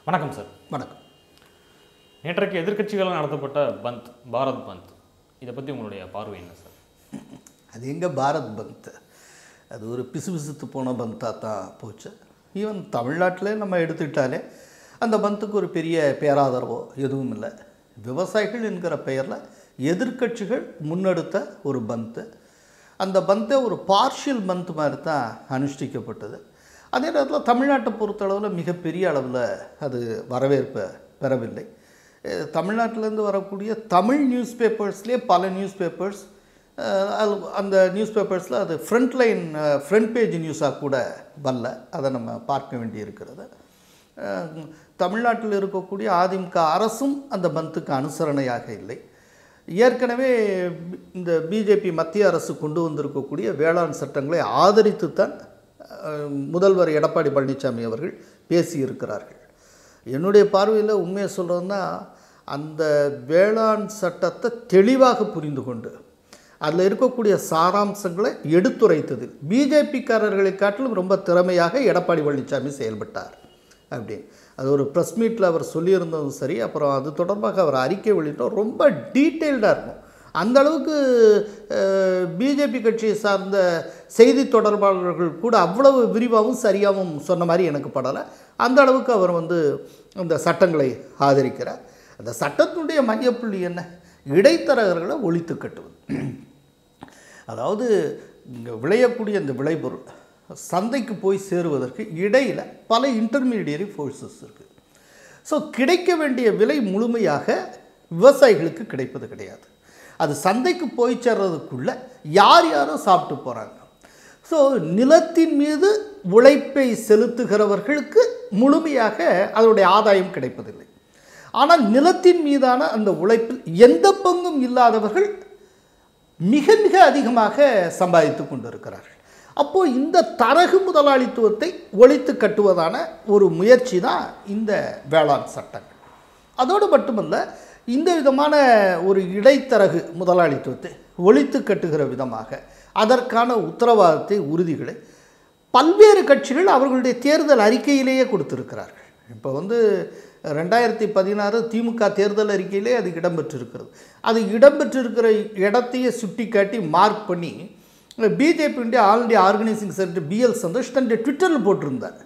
வணக்கம் சார் வணக்கம் நேற்றைக்கு எதிர்க்கட்சிகளால் நடத்தப்பட்ட பந்த் பாரத் பந்த் இதை பற்றி உங்களுடைய பார்வை என்ன சார் அது எங்கே பாரத் பந்த் அது ஒரு பிசுபிசுத்து போன பந்தாக தான் போச்சு ஈவன் தமிழ்நாட்டில் நம்ம எடுத்துக்கிட்டாலே அந்த பந்துக்கு ஒரு பெரிய பேராதரவோ எதுவும் இல்லை விவசாயிகள் என்கிற பெயரில் எதிர்க்கட்சிகள் முன்னெடுத்த ஒரு பந்து அந்த பந்தை ஒரு பார்ஷியல் பந்த் மாதிரி தான் அனுஷ்டிக்கப்பட்டது அதே நேரத்தில் தமிழ்நாட்டை பொறுத்தளவில் மிகப்பெரிய அளவில் அது வரவேற்பை பெறவில்லை அஹ் தமிழ்நாட்டிலேருந்து வரக்கூடிய தமிழ் நியூஸ் பேப்பர்ஸ்லேயே பல நியூஸ் பேப்பர்ஸ் அது அந்த நியூஸ் பேப்பர்ஸில் அது ஃப்ரண்ட் லைன் ஃப்ரண்ட் பேஜ் நியூஸாக கூட வரல அதை நம்ம பார்க்க வேண்டியிருக்கிறது அஹ் தமிழ்நாட்டில் இருக்கக்கூடிய அதிமுக அரசும் அந்த பந்துக்கு அனுசரணையாக இல்லை ஏற்கனவே இந்த பிஜேபி மத்திய அரசு கொண்டு வந்திருக்கக்கூடிய வேளாண் சட்டங்களை ஆதரித்துத்தான் அஹ், முதல்வர் எடப்பாடி பழனிசாமி அவர்கள் பேசியிருக்கிறார்கள் என்னுடைய பார்வையில் உண்மையை சொல்கிறதுனா அந்த வேளாண் சட்டத்தை தெளிவாக புரிந்து கொண்டு அதில் இருக்கக்கூடிய சாராம்சங்களை எடுத்துரைத்தது பிஜேபிக்காரர்களை காட்டிலும் ரொம்ப திறமையாக எடப்பாடி பழனிசாமி செயல்பட்டார் அப்படின்னு அது ஒரு ப்ரெஸ் மீட்டில் அவர் சொல்லியிருந்ததும் சரி அப்புறம் அது தொடர்பாக அவர் அறிக்கை வெளியிட்டோம் ரொம்ப டீட்டெயில்டாக இருக்கும் அந்த அளவுக்கு பிஜேபி கட்சியை சார்ந்த செய்தி தொடர்பாளர்கள் கூட அவ்வளவு விரிவாகவும் சரியாகவும் சொன்ன மாதிரி எனக்கு படலை அந்த அளவுக்கு அவர் வந்து அந்த சட்டங்களை ஆதரிக்கிறார் அந்த சட்டத்தினுடைய மையப்புள்ளி என்ன இடைத்தரகர்களை ஒழித்து கட்டுவது அதாவது இங்கே விளையக்கூடிய இந்த விளைபொருள் சந்தைக்கு போய் சேருவதற்கு இடையில் பல இன்டர்மீடியரி ஃபோர்ஸஸ் இருக்குது ஸோ கிடைக்க வேண்டிய விலை முழுமையாக விவசாயிகளுக்கு கிடைப்பது கிடையாது அது சந்தைக்கு போய் சேர்றதுக்குள்ள யார் யாரோ சாப்பிட்டு போகிறாங்க ஸோ நிலத்தின் மீது உழைப்பை செலுத்துகிறவர்களுக்கு முழுமையாக அதனுடைய ஆதாயம் கிடைப்பதில்லை ஆனால் நிலத்தின் மீதான அந்த உழைப்பில் எந்த பங்கும் இல்லாதவர்கள் மிக மிக அதிகமாக சம்பாதித்து கொண்டிருக்கிறார்கள் அப்போது இந்த தரகு முதலாளித்துவத்தை ஒழித்து கட்டுவதான ஒரு முயற்சி தான் இந்த வேளாண் சட்டங்கள் அதோடு மட்டுமல்ல இந்த விதமான ஒரு இடைத்தரகு முதலாளித்துவத்தை ஒழித்து கட்டுகிற விதமாக அதற்கான உத்தரவாதத்தை உறுதிகளை பல்வேறு கட்சிகள் அவர்களுடைய தேர்தல் அறிக்கையிலேயே கொடுத்திருக்கிறார்கள் இப்போ வந்து ரெண்டாயிரத்தி பதினாறு திமுக தேர்தல் அறிக்கையிலே அது இடம்பெற்றிருக்கிறது அது இடம்பெற்றிருக்கிற இடத்தையே சுட்டி காட்டி மார்க் பண்ணி பிஜேபியுடைய all India organising secretary BL Santhosh தன்னுடைய ட்விட்டரில் போட்டிருந்தார்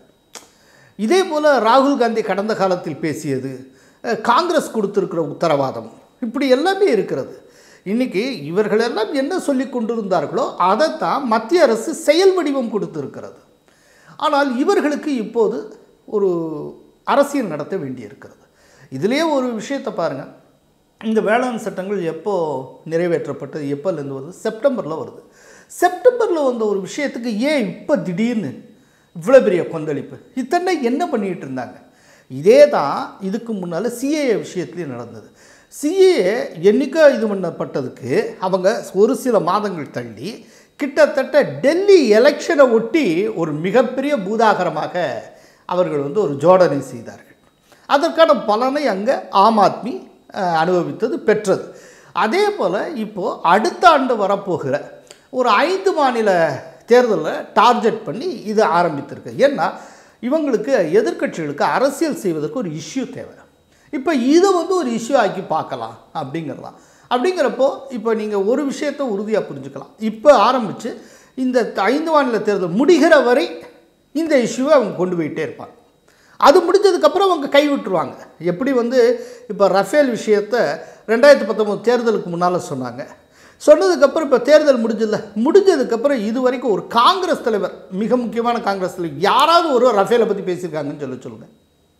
இதே போல் ராகுல் காந்தி கடந்த காலத்தில் பேசியது அஹ், காங்கிரஸ் கொடுத்திருக்கிற உத்தரவாதம் இப்படி எல்லாமே இருக்கிறது இன்னைக்கு இவர்களெல்லாம் என்ன சொல்லி கொண்டிருந்தார்களோ அதைத்தான் மத்திய அரசு செயல் வடிவம் கொடுத்திருக்கிறது ஆனால் இவர்களுக்கு இப்போது ஒரு அரசியல் நடத்த வேண்டியிருக்கிறது இதிலே ஒரு விஷயத்தை பாருங்கள் இந்த வேளாண் சட்டங்கள் எப்போ நிறைவேற்றப்பட்டது எப்போலேருந்து வருது செப்டம்பரில் வருது செப்டம்பரில் வந்த ஒரு விஷயத்துக்கு ஏன் இப்போ திடீர்னு இவ்வளோ பெரிய கொந்தளிப்பு இத்தனை என்ன பண்ணிகிட்டு இருந்தாங்க இதே தான் இதுக்கு முன்னால் சிஏஏ விஷயத்துலேயும் நடந்தது சிஏஏ என்னைக்கோ இது பண்ணப்பட்டதுக்கு அவங்க ஒரு சில மாதங்கள் தள்ளி கிட்டத்தட்ட டெல்லி எலெக்ஷனை ஒட்டி ஒரு மிகப்பெரிய பூதாகரமாக அவர்கள் வந்து ஒரு ஜோடனை செய்தார்கள் அதற்கான பலனை அங்கே ஆம் ஆத்மி அஹ், அனுபவித்தது பெற்றது அதே போல் இப்போது அடுத்த ஆண்டு வரப்போகிற ஒரு ஐந்து மாநில தேர்தலில் டார்கெட் பண்ணி இது ஆரம்பித்திருக்கு ஏன்னா இவங்களுக்கு எதிர்க்கட்சிகளுக்கு அரசியல் செய்வதற்கு ஒரு இஷ்யூ தேவை இப்போ இதை வந்து ஒரு இஷ்யூ ஆக்கி பார்க்கலாம் அப்படிங்கிறதான் அப்படிங்கிறப்போ இப்போ நீங்கள் ஒரு விஷயத்தை உறுதியாக புரிஞ்சுக்கலாம் இப்போ ஆரம்பித்து இந்த ஐந்து மாநில தேர்தல் முடிகிற வரை இந்த இஷ்யூவை அவங்க கொண்டு போயிட்டே இருப்பாங்க அது முடிஞ்சதுக்கப்புறம் அவங்க கை விட்டுருவாங்க எப்படி வந்து இப்போ ரஃபேல் விஷயத்தை ரெண்டாயிரத்தி பத்தொம்போது தேர்தலுக்கு முன்னால் சொன்னாங்க சொன்னதுக்கப்புறம் இப்போ தேர்தல் முடிஞ்சதில்ல முடிஞ்சதுக்கப்புறம் இது வரைக்கும் ஒரு காங்கிரஸ் தலைவர் மிக முக்கியமான காங்கிரஸ் தலைவர் யாராவது ஒரு ரஃபேலை பற்றி பேசியிருக்காங்கன்னு சொல்ல சொல்லுங்கள்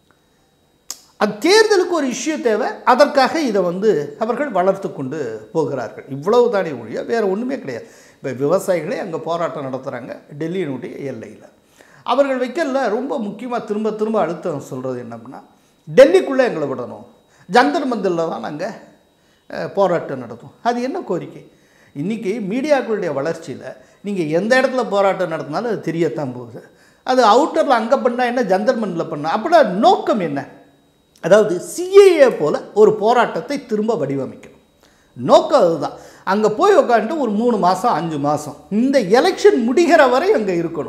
அது தேர்தலுக்கு ஒரு இஷ்யூ தேவை அதற்காக இதை வந்து அவர்கள் வளர்த்து கொண்டு போகிறார்கள் இவ்வளவு தானே ஒழிய வேறு ஒன்றுமே கிடையாது இப்போ விவசாயிகளே அங்கே போராட்டம் நடத்துகிறாங்க டெல்லியினுடைய எல்லையில் அவர்கள் வைக்கல ரொம்ப முக்கியமாக திரும்ப திரும்ப அழுத்தம் சொல்கிறது என்னன்னா டெல்லிக்குள்ளே எங்களை விடணும் ஜந்தர் மந்திரில் தான் நாங்கள் அஹ், போராட்டம் நடத்தும் அது என்ன கோரிக்கை இன்றைக்கி மீடியாக்களுடைய வளர்ச்சியில் நீங்கள் எந்த இடத்துல போராட்டம் நடத்தினாலும் அது தெரியத்தான் போகுது அது அவுட்டரில் அங்கே பண்ணால் என்ன ஜந்தர் மந்திரில் பண்ணால் அப்படின்னா நோக்கம் என்ன அதாவது சிஏஏ போல ஒரு போராட்டத்தை திரும்ப வடிவமைக்கணும் நோக்கம் அதுதான் அங்கே போய் உட்காந்துட்டு ஒரு மூணு மாதம் அஞ்சு மாதம் இந்த எலெக்ஷன் முடிகிற வரை அங்கே இருக்கணும்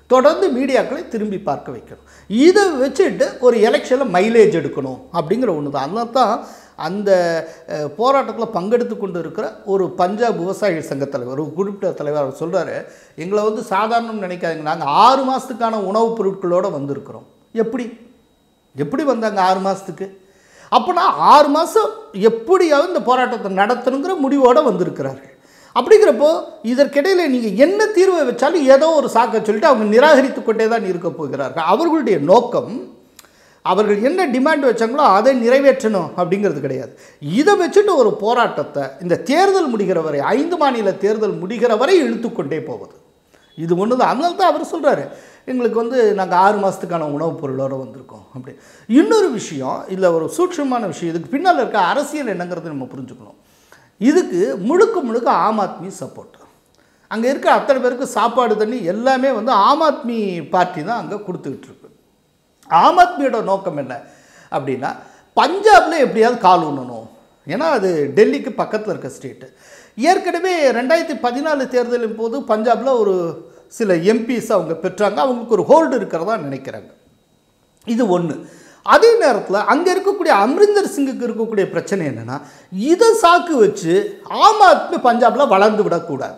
தொடர்ந்து மீடியாக்களை திரும்பி பார்க்க வைக்கணும் இதை வச்சுட்டு ஒரு எலெக்ஷனில் மைலேஜ் எடுக்கணும் அப்படிங்கிற ஒன்று தான் அதனால தான் அந்த போராட்டத்தில் பங்கெடுத்து கொண்டு இருக்கிற ஒரு பஞ்சாப் விவசாயிகள் சங்க தலைவர் ஒரு குறிப்பிட்ட தலைவர் அவர் சொல்கிறாரு எங்களை வந்து சாதாரணம் நினைக்காதீங்க நாங்கள் ஆறு மாதத்துக்கான உணவுப் பொருட்களோடு வந்திருக்கிறோம் எப்படி எப்படி வந்தாங்க ஆறு மாதத்துக்கு அப்போனா ஆறு மாதம் எப்படியாவது இந்த போராட்டத்தை நடத்தணுங்கிற முடிவோடு வந்திருக்கிறார்கள் அப்படிங்கிறப்போ இதற்கிடையில் நீங்கள் என்ன தீர்வை வச்சாலும் ஏதோ ஒரு சாக்க சொல்லிட்டு அவங்க நிராகரித்து கொண்டே தான் இருக்க போகிறார்கள் அவர்களுடைய நோக்கம் அவர்கள் என்ன டிமாண்ட் வச்சாங்களோ அதை நிறைவேற்றணும் அப்படிங்கிறது கிடையாது இதை வச்சுட்டு ஒரு போராட்டத்தை இந்த தேர்தல் முடிகிற வரை ஐந்து மாநில தேர்தல் முடிகிற வரை இழுத்துக்கொண்டே போவது இது ஒன்று தான் அதனால தான் அவர் சொல்கிறாரு எங்களுக்கு வந்து நாங்கள் ஆறு மாதத்துக்கான உணவுப் பொருளோடு வந்திருக்கோம் அப்படி இன்னொரு விஷயம் இதில் ஒரு சூட்சமான விஷயம் இதுக்கு பின்னால் இருக்க அரசியல் என்னங்கிறது நம்ம புரிஞ்சுக்கணும் இதுக்கு முழுக்க முழுக்க ஆம் ஆத்மி சப்போர்ட் அங்கே இருக்க அத்தனை பேருக்கு சாப்பாடு தண்ணி எல்லாமே வந்து ஆம் ஆத்மி பார்ட்டி தான் அங்கே கொடுத்துக்கிட்டு இருக்கு ஆம் ஆத்மியோட நோக்கம் என்ன அப்படின்னா பஞ்சாபில் எப்படியாவது கால் ஊனணும் ஏன்னா அது டெல்லிக்கு பக்கத்தில் இருக்க ஸ்டேட்டு ஏற்கனவே ரெண்டாயிரத்தி பதினாலு தேர்தலின் போது பஞ்சாபில் ஒரு சில எம்பிஸ் அவங்க பெற்றாங்க அவங்களுக்கு ஒரு ஹோல்டு இருக்கிறதா நினைக்கிறாங்க இது ஒன்று அதே நேரத்தில் அங்கே இருக்கக்கூடிய அம்ரிந்தர் சிங்குக்கு இருக்கக்கூடிய பிரச்சனை என்னென்னா இதை சாக்கு வச்சு ஆம் ஆத்மி பஞ்சாபில் வளர்ந்து விடக்கூடாது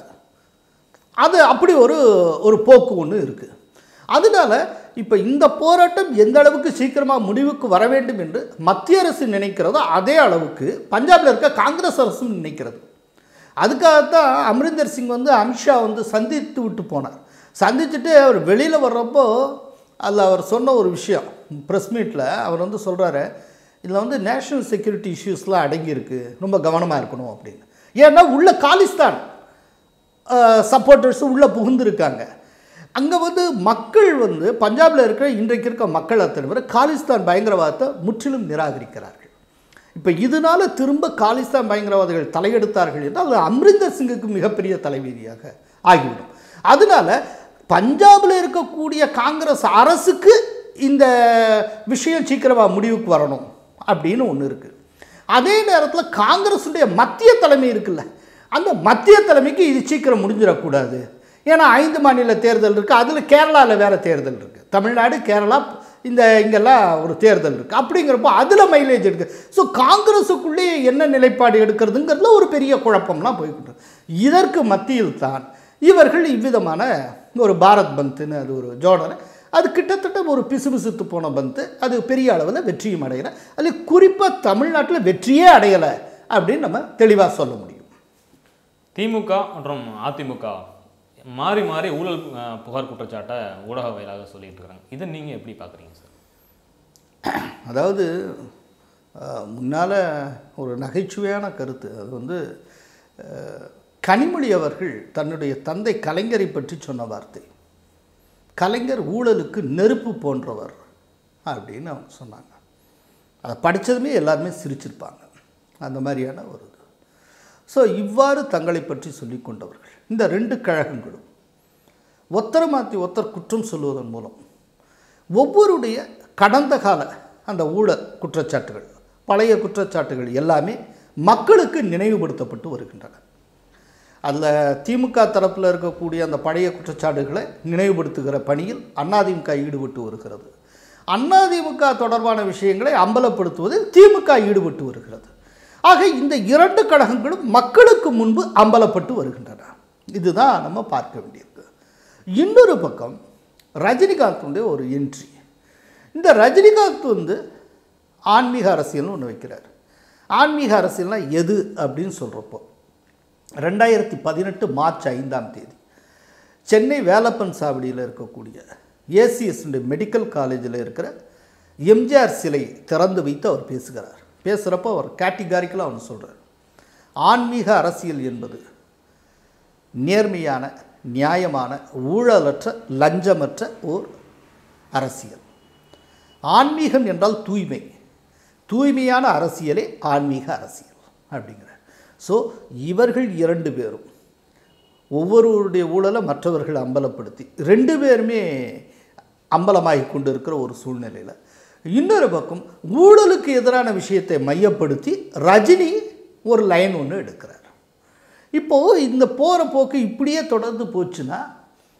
அது அப்படி ஒரு ஒரு போக்கு ஒன்று இருக்குது அதனால இப்போ இந்த போராட்டம் எந்த அளவுக்கு சீக்கிரமாக முடிவுக்கு வர வேண்டும் என்று மத்திய அரசு நினைக்கிறதோ அதே அளவுக்கு பஞ்சாபில் இருக்க காங்கிரஸ் அரசும் நினைக்கிறது அதுக்காகத்தான் அம்ரிந்தர் சிங் வந்து அமித்ஷா வந்து சந்தித்து விட்டு போனார் சந்திச்சுட்டு அவர் வெளியில் வர்றப்போ அதில் அவர் சொன்ன ஒரு விஷயம் ப்ரெஸ் மீட்டில் அவர் வந்து சொல்கிறாரு இதில் வந்து நேஷ்னல் செக்யூரிட்டி இஷ்யூஸ்லாம் அடங்கியிருக்கு ரொம்ப கவனமாக இருக்கணும் அப்படின்னு ஏன்னா உள்ள காலிஸ்தான் சப்போர்ட்டர்ஸ் உள்ளே புகுந்திருக்காங்க அங்கே வந்து மக்கள் வந்து பஞ்சாபில் இருக்கிற இன்றைக்கு இருக்க மக்கள் அத்தனை பேர் காலிஸ்தான் பயங்கரவாதத்தை முற்றிலும் நிராகரிக்கிறார்கள் இப்போ இதனால திரும்ப காலிஸ்தான் பயங்கரவாதிகள் தலையெடுத்தார்கள் என்றால் அது அம்ரிந்தர் சிங்குக்கு மிகப்பெரிய தலைவீதியாக ஆகிவிடும் அதனால பஞ்சாபில் இருக்கக்கூடிய காங்கிரஸ் அரசுக்கு இந்த விஷயம் சீக்கிரமாக முடிவுக்கு வரணும் அப்படின்னு ஒன்று இருக்குது அதே நேரத்தில் காங்கிரஸுடைய மத்திய தலைமை இருக்குல்ல அந்த மத்திய தலைமைக்கு இது சீக்கிரம் முடிஞ்சிடக்கூடாது ஏன்னா ஐந்து மாநில தேர்தல் இருக்குது அதில் கேரளாவில் வேறு தேர்தல் இருக்குது தமிழ்நாடு கேரளா இந்த இங்கெல்லாம் ஒரு தேர்தல் இருக்குது அப்படிங்கிறப்போ அதில் மைலேஜ் இருக்குது ஸோ காங்கிரஸுக்குள்ளே என்ன நிலைப்பாடு எடுக்கிறதுங்கிறதுல ஒரு பெரிய குழப்பம்லாம் போய்கிட்டு இருக்கு. இதற்கு மத்தியில் தான் இவர்கள் இவ்விதமான ஒரு பாரத் பந்த்னு அது ஒரு ஜோடனை அது கிட்டத்தட்ட ஒரு பிசுபிசுத்து போன பந்து அது பெரிய அளவில் வெற்றியும் அடையலை அதில் குறிப்பாக தமிழ்நாட்டில் வெற்றியே அடையலை அப்படின்னு நம்ம தெளிவாக சொல்ல முடியும் திமுக மற்றும் அதிமுக மாறி மாறி ஊழல் அஹ், புகார் குற்றச்சாட்டை ஊடக வாயிலாக சொல்லிட்டு இருக்காங்க இதை நீங்கள் எப்படி பார்க்குறீங்க சார் அதாவது முன்னால் ஒரு நகைச்சுவையான கருத்து அது வந்து அஹ், கனிமொழி அவர்கள் தன்னுடைய தந்தை கலைஞரை பற்றி சொன்ன வார்த்தை கலைஞர் ஊழலுக்கு நெருப்பு போன்றவர் அப்படின்னு அவங்க சொன்னாங்க அதை படித்ததுமே எல்லாருமே சிரிச்சிருப்பாங்க அந்த மாதிரியான ஒரு இது ஸோ இவ்வாறு தங்களை பற்றி சொல்லிக் கொண்டவர்கள் இந்த ரெண்டு கழகங்களும் ஒத்தரை மாற்றி ஒத்தர் குற்றம் சொல்வதன் மூலம் ஒவ்வொருடைய கடந்த கால அந்த ஊழல் குற்றச்சாட்டுகள் பழைய குற்றச்சாட்டுகள் எல்லாமே மக்களுக்கு நினைவுபடுத்தப்பட்டு வருகின்றன அதில் திமுக தரப்பில் இருக்கக்கூடிய அந்த பழைய குற்றச்சாட்டுகளை நினைவுபடுத்துகிற பணியில் அதிமுக ஈடுபட்டு வருகிறது அதிமுக தொடர்பான விஷயங்களை அம்பலப்படுத்துவதில் திமுக ஈடுபட்டு வருகிறது ஆக இந்த இரண்டு கழகங்களும் மக்களுக்கு முன்பு அம்பலப்பட்டு வருகின்றன இதுதான் நம்ம பார்க்க வேண்டியிருக்கு இன்னொரு பக்கம் ரஜினிகாந்துடைய ஒரு என்ட்ரி இந்த ரஜினிகாந்த் வந்து ஆன்மீக அரசியல்னு ஒன்று வைக்கிறார் ஆன்மீக அரசியல்னா எது அப்படின்னு சொல்கிறப்போ ரெண்டாயிரத்தி பதினெட்டு மார்ச் ஐந்தாம் தேதி சென்னை வேலப்பன் சாவடியில் இருக்கக்கூடிய ஏசிஎஸ் மெடிக்கல் காலேஜில் இருக்கிற எம்ஜிஆர் சிலை திறந்து வைத்து அவர் பேசுகிறார் பேசுகிறப்போ அவர் கேட்டிகாரிக்கலாக அவர் சொல்கிறார் ஆன்மீக அரசியல் என்பது நேர்மையான நியாயமான ஊழலற்ற லஞ்சமற்ற ஓர் அரசியல் ஆன்மீகம் என்றால் தூய்மை தூய்மையான அரசியலே ஆன்மீக அரசியல் அப்படிங்கிறார் ஸோ இவர்கள் இரண்டு பேரும் ஒவ்வொருவருடைய ஊழலை மற்றவர்கள் அம்பலப்படுத்தி ரெண்டு பேருமே அம்பலமாகி கொண்டு இருக்கிற ஒரு சூழ்நிலையில் இன்னொரு பக்கம் ஊழலுக்கு எதிரான விஷயத்தை மையப்படுத்தி ரஜினி ஒரு லைன் ஒன்று எடுக்கிறார் இப்போது இந்த போகிற போக்கு இப்படியே தொடர்ந்து போச்சுன்னா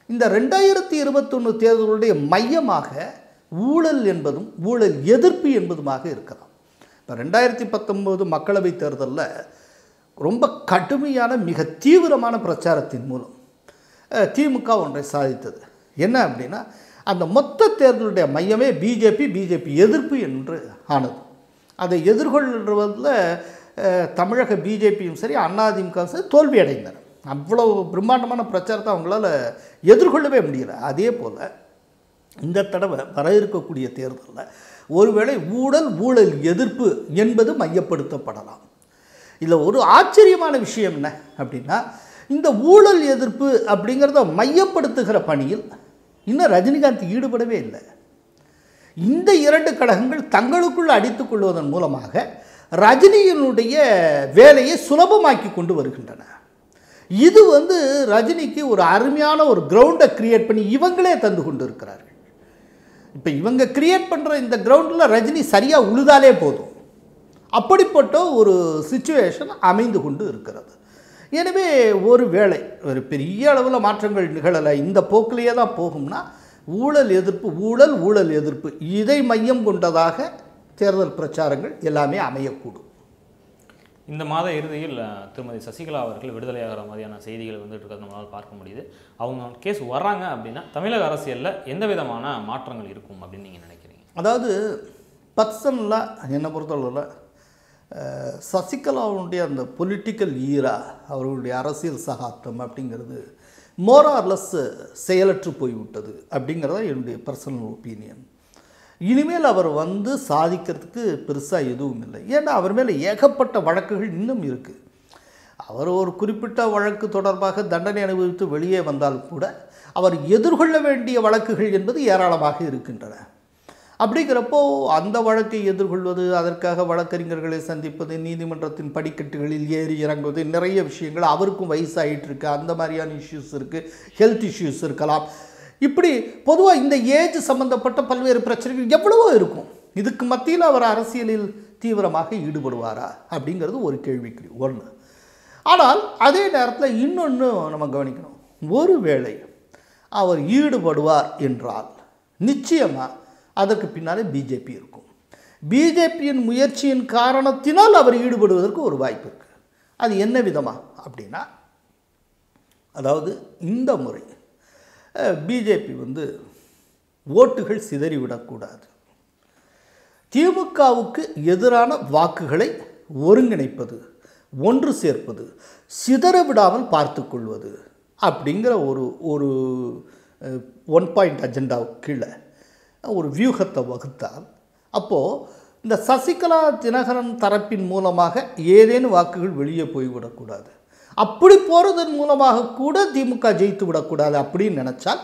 இந்த ரெண்டாயிரத்தி இருபத்தொன்று தேர்தலுடைய மையமாக ஊழல் என்பதும் ஊழல் எதிர்ப்பு என்பதுமாக இருக்கலாம் இப்போ ரெண்டாயிரத்தி பத்தொம்போது மக்களவைத் தேர்தலில் ரொம்ப கடுமையான மிக தீவிரமான பிரச்சாரத்தின் மூலம் அஹ், திமுக ஒன்றை சாதித்தது என்ன அப்படின்னா அந்த மொத்த தேர்தலுடைய மையமே பிஜேபி பிஜேபி எதிர்ப்பு என்று ஆனது அதை எதிர்கொள்வதில் அஹ், தமிழக பிஜேபியும் சரி அதிமுகவும் சரி தோல்வி அடைந்தனர் அவ்வளோ பிரம்மாண்டமான பிரச்சாரத்தை அவங்களால எதிர்கொள்ளவே முடியல அதே போல் இந்த தடவை வர இருக்கக்கூடிய தேர்தலில் ஒருவேளை ஊழல் ஊழல் எதிர்ப்பு என்பது மையப்படுத்தப்படலாம் இதில் ஒரு ஆச்சரியமான விஷயம் என்ன அப்படின்னா இந்த ஊழல் எதிர்ப்பு அப்படிங்கிறத மையப்படுத்துகிற பணியில் இன்னும் ரஜினிகாந்த் ஈடுபடவே இல்லை இந்த இரண்டு கழகங்கள் தங்களுக்குள் அடித்துக் கொள்வதன் மூலமாக ரஜினியினுடைய வேலையை சுலபமாக்கி கொண்டு வருகின்றன இது வந்து ரஜினிக்கு ஒரு அருமையான ஒரு கிரவுண்டை கிரியேட் பண்ணி இவங்களே தந்து கொண்டு இருக்கிறார்கள் இப்போ இவங்க கிரியேட் பண்ணுற இந்த கிரவுண்டில் ரஜினி சரியாக உழுதாலே போதும் அப்படிப்பட்ட ஒரு சுச்சுவேஷன் அமைந்து கொண்டு இருக்கிறது எனவே ஒரு வேளை ஒரு பெரிய அளவில் மாற்றங்கள் நிகழலை இந்த போக்கிலேயே தான் போகும்னா ஊழல் எதிர்ப்பு ஊழல் ஊழல் எதிர்ப்பு இதை மையம் கொண்டதாக தேர்தல் பிரச்சாரங்கள் எல்லாமே அமையக்கூடும் இந்த மாத இறுதியில் அஹ், திருமதி சசிகலா அவர்கள் விடுதலையாகிற மாதிரியான செய்திகள் வந்துட்டு இருக்கிறது நம்மளால் பார்க்க முடியுது அவங்க கேஸ் வர்றாங்க அப்படின்னா தமிழக அரசியலில் எந்த விதமான மாற்றங்கள் இருக்கும் அப்படின்னு நீங்கள் நினைக்கிறீங்க அதாவது பர்சனலாக என்னை பொறுத்தளவில் அஹ், சசிகலாவுடைய அந்த பொலிட்டிக்கல் ஈரா அவர்களுடைய அரசியல் சகாப்தம் அப்படிங்கிறது மோரார்லெஸ் செயலற்று போய்விட்டது அப்படிங்கிறதா என்னுடைய பர்சனல் ஒப்பீனியன் இனிமேல் அவர் வந்து சாதிக்கிறதுக்கு பெருசாக எதுவும் இல்லை ஏன்னா அவர் மேலே ஏகப்பட்ட வழக்குகள் இன்னும் இருக்குது அவர் ஒரு குறிப்பிட்ட வழக்கு தொடர்பாக தண்டனை அனுபவித்து வெளியே வந்தால் கூட அவர் எதிர்கொள்ள வேண்டிய வழக்குகள் என்பது ஏராளமாக இருக்கின்றன அப்படிங்கிறப்போ அந்த வழக்கை எதிர்கொள்வது அதற்காக வழக்கறிஞர்களை சந்திப்பது நீதிமன்றத்தின் படிக்கட்டுகளில் ஏறி இறங்குவது நிறைய விஷயங்கள் அவருக்கும் வயசாகிட்டு இருக்கு அந்த மாதிரியான இஷ்யூஸ் இருக்குது ஹெல்த் இஷ்யூஸ் இருக்கலாம் இப்படி பொதுவாக இந்த ஏஜ் சம்பந்தப்பட்ட பல்வேறு பிரச்சனைகள் எவ்வளவோ இருக்கும் இதுக்கு மத்தியில் அவர் அரசியலில் தீவிரமாக ஈடுபடுவாரா அப்படிங்கிறது ஒரு கேள்விக்குறி ஒன்று ஆனால் அதே நேரத்தில் இன்னொன்று நம்ம கவனிக்கணும் ஒருவேளை அவர் ஈடுபடுவார் என்றால் நிச்சயமாக அதற்கு பின்னாலே பிஜேபி இருக்கும் பிஜேபியின் முயற்சியின் காரணத்தினால் அவர் ஈடுபடுவதற்கு ஒரு வாய்ப்பு இருக்குது அது என்ன விதமா அப்படின்னா அதாவது இந்த முறை பிஜேபி வந்து ஓட்டுகள் சிதறிவிடக்கூடாது திமுகவுக்கு எதிரான வாக்குகளை ஒருங்கிணைப்பது ஒன்று சேர்ப்பது சிதற விடாமல் பார்த்து கொள்வது அப்படிங்கிற ஒரு ஒரு ஒன் பாயிண்ட் அஜெண்டாவுக்கு கீழே ஒரு வியூகத்தை வகுத்தால் அப்போது இந்த சசிகலா தினகரன் தரப்பின் மூலமாக ஏதேனும் வாக்குகள் வெளியே போய்விடக்கூடாது அப்படி போகிறதன் மூலமாக கூட திமுக ஜெயித்து விடக்கூடாது அப்படின்னு நினச்சால்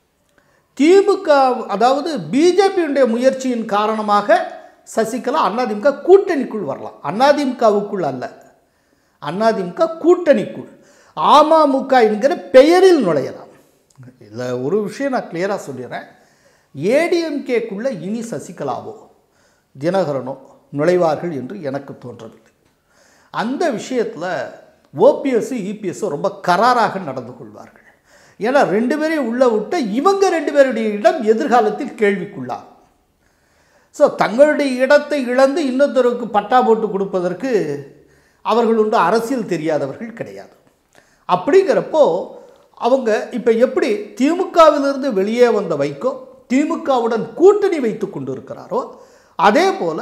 திமுக அதாவது பிஜேபியுடைய முயற்சியின் காரணமாக சசிகலா அதிமுக கூட்டணிக்குள் வரலாம் அதிமுகவுக்குள் அல்ல அதிமுக கூட்டணிக்குள் அமமுக என்கிற பெயரில் நுழையலாம் இதில் ஒரு விஷயம் நான் கிளியராக சொல்லிடுறேன் ஏடிஎம்கேக்குள்ளே இனி சசிகலாவோ தினகரனோ நுழைவார்கள் என்று எனக்கு தோன்றவில்லை அந்த விஷயத்தில் ஓபிஎஸ் இபிஎஸ் ரொம்ப கராராக நடந்து கொள்வார்கள் ஏன்னா ரெண்டு பேரையும் உள்ளே விட்ட இவங்க ரெண்டு பேருடைய இடம் எதிர்காலத்தில் கேள்விக்குள்ளாகும் ஸோ தங்களுடைய இடத்தை இழந்து இன்னொருத்தருக்கு பட்டா போட்டு கொடுப்பதற்கு அவர்கள் ஒன்று அரசியல் தெரியாதவர்கள் கிடையாது அப்படிங்கிறப்போ அவங்க இப்போ எப்படி திமுகவிலிருந்து வெளியே வந்த வைக்கோ திமுகவுடன் கூட்டணி வைத்து கொண்டு இருக்கிறாரோ அதே போல்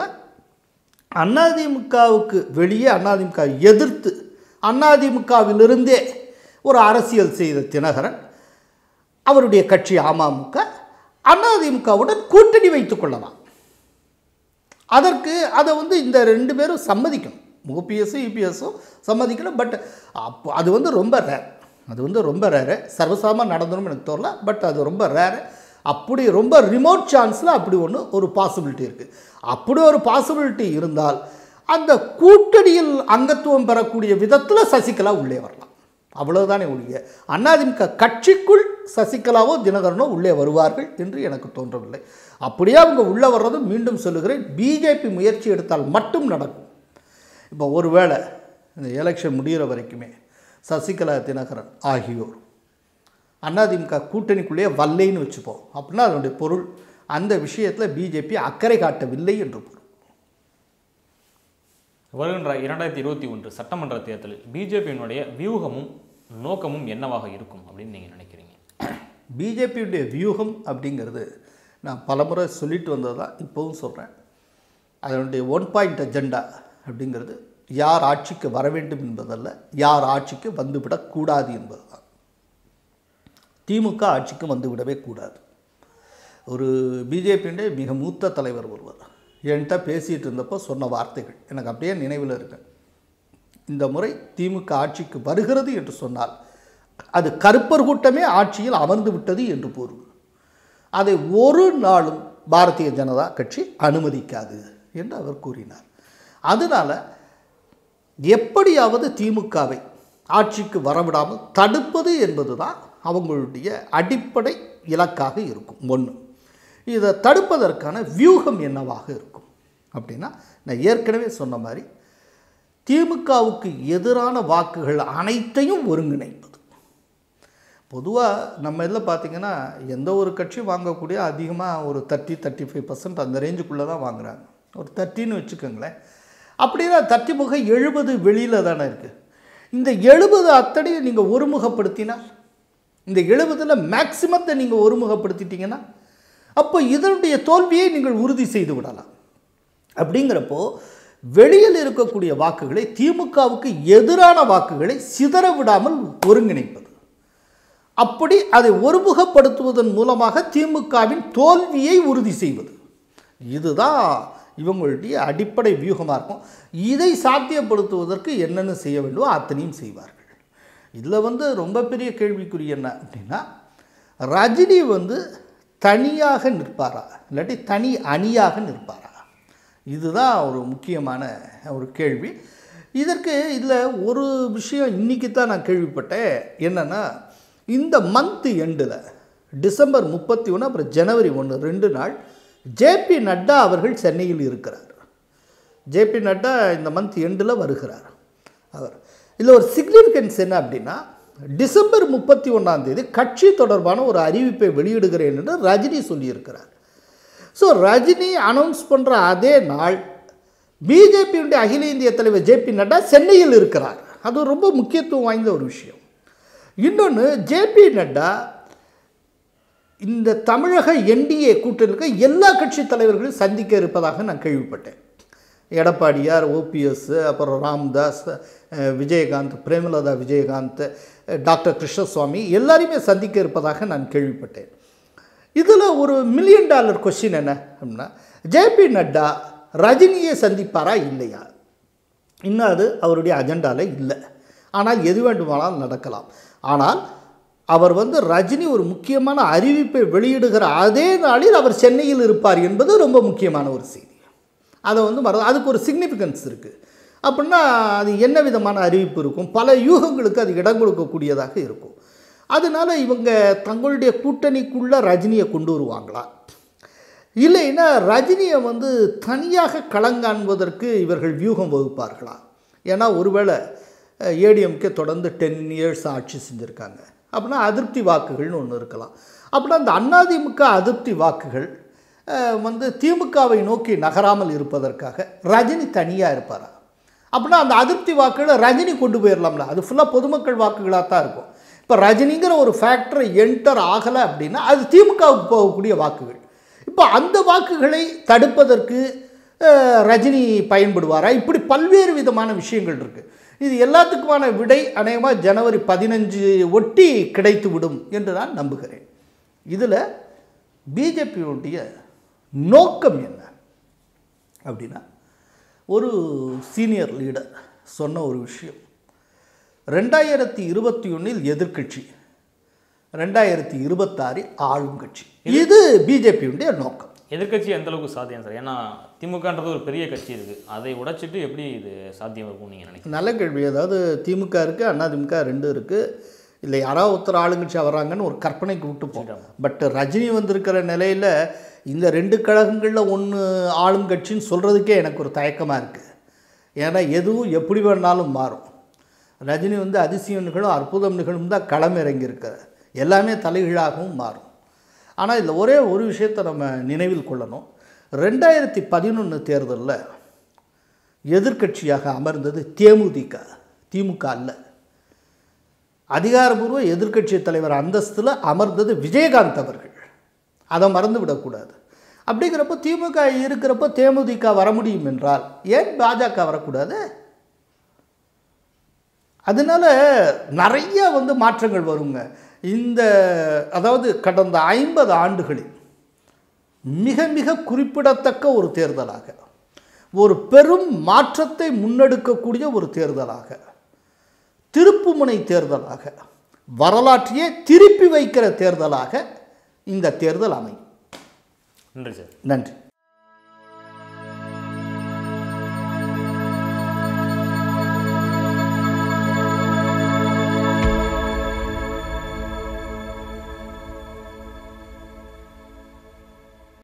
அதிமுகவுக்கு வெளியே அதிமுக எதிர்த்து அதிமுகவிலிருந்தே ஒரு அரசியல் செய்த தினகரன் அவருடைய கட்சி அமமுக அதிமுகவுடன் கூட்டணி வைத்துக் கொள்ளலாம் அதற்கு அதை வந்து இந்த ரெண்டு பேரும் சம்மதிக்கணும் ஓபிஎஸும் இபிஎஸும் சம்மதிக்கணும் பட் அப்போ அது வந்து ரொம்ப ரேர் அது வந்து ரொம்ப ரேரு சர்வசாம நடந்துடும் எனக்கு தோணல பட் அது ரொம்ப ரேரு அப்படி ரொம்ப ரிமோட் சான்ஸில் அப்படி ஒன்று ஒரு பாசிபிலிட்டி இருக்குது அப்படி ஒரு பாசிபிலிட்டி இருந்தால் அந்த கூட்டணியில் அங்கத்துவம் பெறக்கூடிய விதத்தில் சசிகலா உள்ளே வரலாம் அவ்வளவுதானே ஒழிய அதிமுக கட்சிக்குள் சசிகலாவோ தினகரனோ உள்ளே வருவார்கள் என்று எனக்கு தோன்றவில்லை அப்படியே அவங்க உள்ளே வர்றதும் மீண்டும் சொல்லுகிறேன் பிஜேபி முயற்சி எடுத்தால் மட்டும் நடக்கும் இப்போ ஒருவேளை இந்த எலெக்ஷன் முடிகிற வரைக்குமே சசிகலா தினகரன் ஆகியோர் அதிமுக கூட்டணிக்குள்ளேயே வல்லைன்னு வச்சுப்போம் அப்படின்னா அதனுடைய பொருள் அந்த விஷயத்தில் பிஜேபி அக்கறை காட்டவில்லை என்று பொருள் வருகின்ற இரண்டாயிரத்தி இருபத்தி ஒன்று சட்டமன்ற தேர்தலில் பிஜேபியினுடைய வியூகமும் நோக்கமும் என்னவாக இருக்கும் அப்படின்னு நீங்கள் நினைக்கிறீங்க பிஜேபியுடைய வியூகம் அப்படிங்கிறது நான் பலமுறை சொல்லிட்டு வந்தது தான் இப்போவும் சொல்கிறேன் அதனுடைய ஒன் பாயிண்ட் அஜெண்டா அப்படிங்கிறது யார் ஆட்சிக்கு வர வேண்டும் என்பதல்ல யார் ஆட்சிக்கு வந்துவிடக்கூடாது என்பது தான் திமுக ஆட்சிக்கு வந்துவிடவே கூடாது ஒரு பிஜேபியுடைய மிக மூத்த தலைவர் ஒருவர் என்கிட்ட பேசிகிட்டு இருந்தப்போ சொன்ன வார்த்தைகள் எனக்கு அப்படியே நினைவில் இருக்கு இந்த முறை திமுக ஆட்சிக்கு வருகிறது என்று சொன்னால் அது கருப்பர் கூட்டமே ஆட்சியில் அமர்ந்து விட்டது என்று பொருள் அதை ஒரு நாளும் பாரதிய ஜனதா கட்சி அனுமதிக்காது என்று அவர் கூறினார் அதனால் எப்படியாவது திமுகவை ஆட்சிக்கு வரவிடாமல் தடுப்பது என்பது தான் அவங்களுடைய அடிப்படை இலக்காக இருக்கும் ஒன்று இதை தடுப்பதற்கான வியூகம் என்னவாக இருக்கும் அப்படின்னா நான் ஏற்கனவே சொன்ன மாதிரி திமுகவுக்கு எதிரான வாக்குகள் அனைத்தையும் ஒருங்கிணைப்பது பொதுவாக நம்ம இதில் பார்த்திங்கன்னா எந்த ஒரு கட்சியும் வாங்கக்கூடிய அதிகமாக ஒரு தேர்ட்டி தேர்ட்டி ஃபைவ் பர்சன்ட் அந்த ரேஞ்சுக்குள்ளே தான் வாங்குறாங்க ஒரு தேர்ட்டின்னு வச்சுக்கோங்களேன் அப்படின்னா தட்டி முக எழுபது வெளியில் தானே இருக்குது இந்த எழுபது அத்தனையும் நீங்கள் ஒருமுகப்படுத்தினால் இந்த எழுபதில் மேக்சிமத்தை நீங்கள் ஒருமுகப்படுத்திட்டீங்கன்னா அப்போ இதனுடைய தோல்வியை நீங்கள் உறுதி செய்து விடலாம் அப்படிங்கிறப்போ வெளியில் இருக்கக்கூடிய வாக்குகளை திமுகவுக்கு எதிரான வாக்குகளை சிதற விடாமல் ஒருங்கிணைப்பது அப்படி அதை ஒருமுகப்படுத்துவதன் மூலமாக திமுகவின் தோல்வியை உறுதி செய்வது இதுதான் இவங்களுடைய அடிப்படை வியூகமாக இருக்கும் இதை சாத்தியப்படுத்துவதற்கு என்னென்ன செய்ய வேண்டுமோ அத்தனையும் செய்வார்கள் இதில் வந்து ரொம்ப பெரிய கேள்விக்குறி என்ன அப்படின்னா ரஜினி வந்து தனியாக நிற்பாரா இல்லாட்டி தனி அணியாக நிற்பாரா இதுதான் ஒரு முக்கியமான ஒரு கேள்வி இதற்கு இதில் ஒரு விஷயம் இன்றைக்கி தான் நான் கேள்விப்பட்டேன் என்னென்னா இந்த மந்த் எண்டில் டிசம்பர் முப்பத்தி ஒன்று அப்புறம் ஜனவரி ஒன்று ரெண்டு நாள் ஜேபி நட்டா அவர்கள் சென்னையில் இருக்கிறார் ஜேபி நட்டா இந்த மந்த் எண்டில் வருகிறார் அவர் இதில் ஒரு சிக்னிஃபிகன்ஸ் என்ன அப்படின்னா டிசம்பர் முப்பத்தி ஒன்றாம் தேதி கட்சி தொடர்பான ஒரு அறிவிப்பை வெளியிடுகிறேன் என்று ரஜினி சொல்லியிருக்கிறார் ஸோ ரஜினி அனௌன்ஸ் பண்ணுற அதே நாள் பிஜேபியுடைய அகில இந்திய தலைவர் ஜேபி நட்டா சென்னையில் இருக்கிறார் அது ரொம்ப முக்கியத்துவம் வாய்ந்த ஒரு விஷயம் இன்னொன்று ஜேபி நட்டா இந்த தமிழக என்டிஏ கூட்டணியில் இருக்க எல்லா கட்சி தலைவர்களையும் சந்திக்க இருப்பதாக நான் கேள்விப்பட்டேன் எடப்பாடியார் ஓபிஎஸ் அப்புறம் ராம்தாஸ் அஹ், விஜயகாந்த் பிரேமலதா விஜயகாந்த் அஹ், டாக்டர் கிருஷ்ணசுவாமி எல்லாரையுமே சந்திக்க இருப்பதாக நான் கேள்விப்பட்டேன் இதில் ஒரு மில்லியன் டாலர் கொஸ்டின் என்ன அப்படின்னா ஜேபி நட்டா ரஜினியை சந்திப்பாரா இல்லையா இன்னும் அது அவருடைய அஜெண்டாவில் இல்லை ஆனால் எது வேண்டுமானாலும் நடக்கலாம் ஆனால் அவர் வந்து ரஜினி ஒரு முக்கியமான அறிவிப்பை வெளியிடுகிற அதே நாளில் அவர் சென்னையில் இருப்பார் என்பது ரொம்ப முக்கியமான ஒரு செய்தி அதை வந்து மற அதுக்கு ஒரு சிக்னிஃபிகன்ஸ் இருக்குது அப்படின்னா அது என்ன விதமான அறிவிப்பு இருக்கும் பல யூகங்களுக்கு அது இடம் கொடுக்கக்கூடியதாக இருக்கும் அதனால இவங்க தங்களுடைய கூட்டணிக்குள்ளே ரஜினியை கொண்டு வருவாங்களா இல்லைன்னா ரஜினியை வந்து தனியாக களங்காண்பதற்கு இவர்கள் வியூகம் வகுப்பார்களா ஏன்னா ஒருவேளை ஏடிஎம்கே தொடர்ந்து டென் இயர்ஸ் ஆட்சி செஞ்சுருக்காங்க அப்படின்னா அதிருப்தி வாக்குகள்னு ஒன்று இருக்கலாம் அப்படின்னா அந்த அதிமுக அதிருப்தி வாக்குகள் அஹ், வந்து திமுகவை நோக்கி நகராமல் இருப்பதற்காக ரஜினி தனியாக இருப்பாரா அப்படின்னா அந்த அதிருப்தி வாக்குகளை ரஜினி கொண்டு போயிடலாம்ல அது ஃபுல்லாக பொதுமக்கள் வாக்குகளாக தான் இருக்கும் இப்போ ரஜினிங்கிற ஒரு ஃபேக்டர் என்டர் ஆகலை அப்படின்னா அது திமுகவுக்கு போகக்கூடிய வாக்குகள் இப்போ அந்த வாக்குகளை தடுப்பதற்கு அஹ், ரஜினி பயன்படுவாரா இப்படி பல்வேறு விதமான விஷயங்கள் இருக்குது இது எல்லாத்துக்குமான விடை அநேகமாக ஜனவரி பதினஞ்சு ஒட்டி கிடைத்து விடும் என்று நான் நம்புகிறேன் இதில் பிஜேபியுடைய நோக்கம் என்ன அப்படின்னா ஒரு சீனியர் லீடர் சொன்ன ஒரு விஷயம் ரெண்டாயிரத்தி இருபத்தி ஒன்றில் எதிர்க்கட்சி ரெண்டாயிரத்தி இருபத்தாறில் ஆளும் கட்சி இது பிஜேபியுடைய நோக்கம் எதிர்க்கட்சி எந்த அளவுக்கு சாத்தியம் சார் ஏன்னா திமுகன்றது ஒரு பெரிய கட்சி இருக்குது அதை உடைச்சிட்டு எப்படி இது சாத்தியம் இருக்கும் நீங்கள் நினைக்கிறீங்க நல்ல கேள்வி அதாவது திமுக இருக்குது அதிமுக ரெண்டும் இருக்குது இல்லை யாராவது ஒருத்தர் ஆளுங்கட்சி வராங்கன்னு ஒரு கற்பனைக்கு விட்டுப்போம் பட் ரஜினி வந்திருக்கிற நிலையில் இந்த ரெண்டு கழகங்களில் ஒன்று ஆளுங்கட்சின்னு சொல்கிறதுக்கே எனக்கு ஒரு தயக்கமாக இருக்குது ஏன்னா எதுவும் எப்படி வேணாலும் மாறும் ரஜினி வந்து அதிசயம் நிகழும் அற்புதம் நிகழும் தான் களம் இறங்கியிருக்கார் எல்லாமே தலைகீழாகவும் மாறும் ஆனால் இதில் ஒரே ஒரு விஷயத்தை நம்ம நினைவில் கொள்ளணும் ரெண்டாயிரத்தி பதினொன்று தேர்தலில் எதிர்க்கட்சியாக அமர்ந்தது தேமுதிக திமுக அல்ல அதிகாரபூர்வ எதிர்க்கட்சி தலைவர் அந்தஸ்தில் அமர்ந்தது விஜயகாந்த் அவர்கள் அதை மறந்து விடக்கூடாது அப்படிங்கிறப்போ திமுக இருக்கிறப்போ தேமுதிக வர முடியும் என்றால் ஏன் பாஜக வரக்கூடாது அதனால நிறைய வந்து மாற்றங்கள் வருங்க இந்த அதாவது கடந்த ஐம்பது ஆண்டுகளில் மிக மிக குறிப்பிடத்தக்க ஒரு தேர்தலாக ஒரு பெரும் மாற்றத்தை முன்னெடுக்கக்கூடிய ஒரு தேர்தலாக திருப்புமுனை தேர்தலாக வரலாற்றையே திருப்பி வைக்கிற தேர்தலாக இந்த தேர்தல் அமையும் நன்றி சார் நன்றி